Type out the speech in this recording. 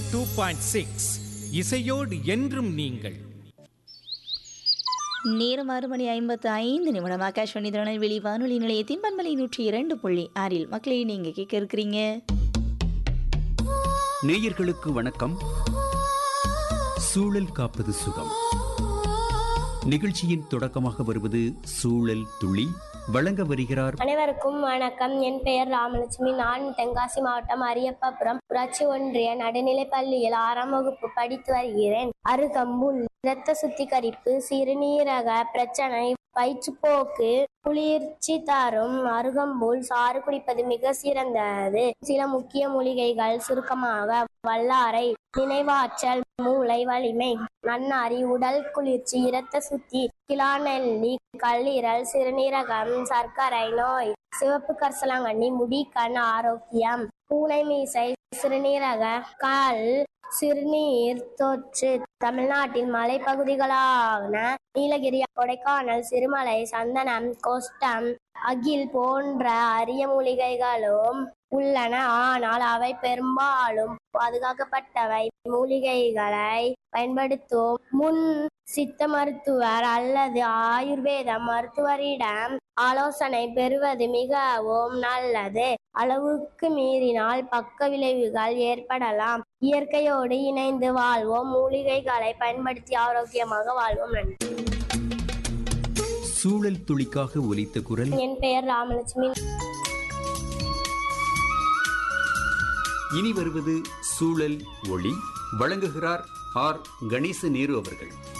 two point six இசையோடு என்றும் நீங்கள் நேரம் ஆறு மணி ஐம்பத்து ஐந்து நிமிடம் ஆகாஷ்வாணி திருநெல்வேலி வானொலி நிலையத்தின் பண்பலை நூற்றி இரண்டு புள்ளி ஆறில் மக்களே நீங்க கேட்க இருக்கிறீங்க நேயர்களுக்கு வணக்கம் சூழல் காப்பது சுகம் நிகழ்ச்சியின் தொடக்கமாக வருவது சூழல் துளி வழங்க வருகிறார் அனைவருக்கும் வணக்கம் என் பெயர் ராமலட்சுமி நான் தென்காசி மாவட்டம் அரியப்பாபுரம் ஊராட்சி ஒன்றிய நடுநிலைப் பள்ளியில் ஆறாம் வகுப்பு படித்து வருகிறேன் அருகம்புல் இரத்த சுத்திகரிப்பு சிறுநீரக பிரச்சனை வயிற்றுப்போக்கு குளிர்ச்சி தரும் அருகம்புல் சாறு குடிப்பது மிக சிறந்தது சில முக்கிய மூலிகைகள் சுருக்கமாக வல்லாரை நினைவாற்றல் மூளை வலிமை நன்னாரி உடல் குளிர்ச்சி இரத்த சுத்தி கிளாநெல்லி கல்லீரல் சிறுநீரகம் சர்க்கரை நோய் சிவப்பு கரிசலாங்கண்ணி முடி கண் ஆரோக்கியம் பூனை மீசை சிறுநீரக கல் சிறுநீர் தொற்று தமிழ்நாட்டின் மலைப்பகுதிகளான நீலகிரி கொடைக்கானல் சிறுமலை சந்தனம் கோஷ்டம் அகில் போன்ற அரிய மூலிகைகளும் உள்ளன ஆனால் அவை பெரும்பாலும் பாதுகாக்கப்பட்டவை மூலிகைகளை பயன்படுத்தும் முன் சித்த மருத்துவர் அல்லது ஆயுர்வேத மருத்துவரிடம் ஆலோசனை பெறுவது மிகவும் நல்லது அளவுக்கு மீறினால் பக்க விளைவுகள் ஏற்படலாம் இயற்கையோடு இணைந்து வாழ்வோம் மூலிகைகளை பயன்படுத்தி ஆரோக்கியமாக வாழ்வோம் நன்றி சூழல் துளிக்காக ஒலித்த குரல் என் பெயர் ராமலட்சுமி இனி வருவது சூழல் ஒளி வழங்குகிறார் ஆர் கணேச நேரு அவர்கள்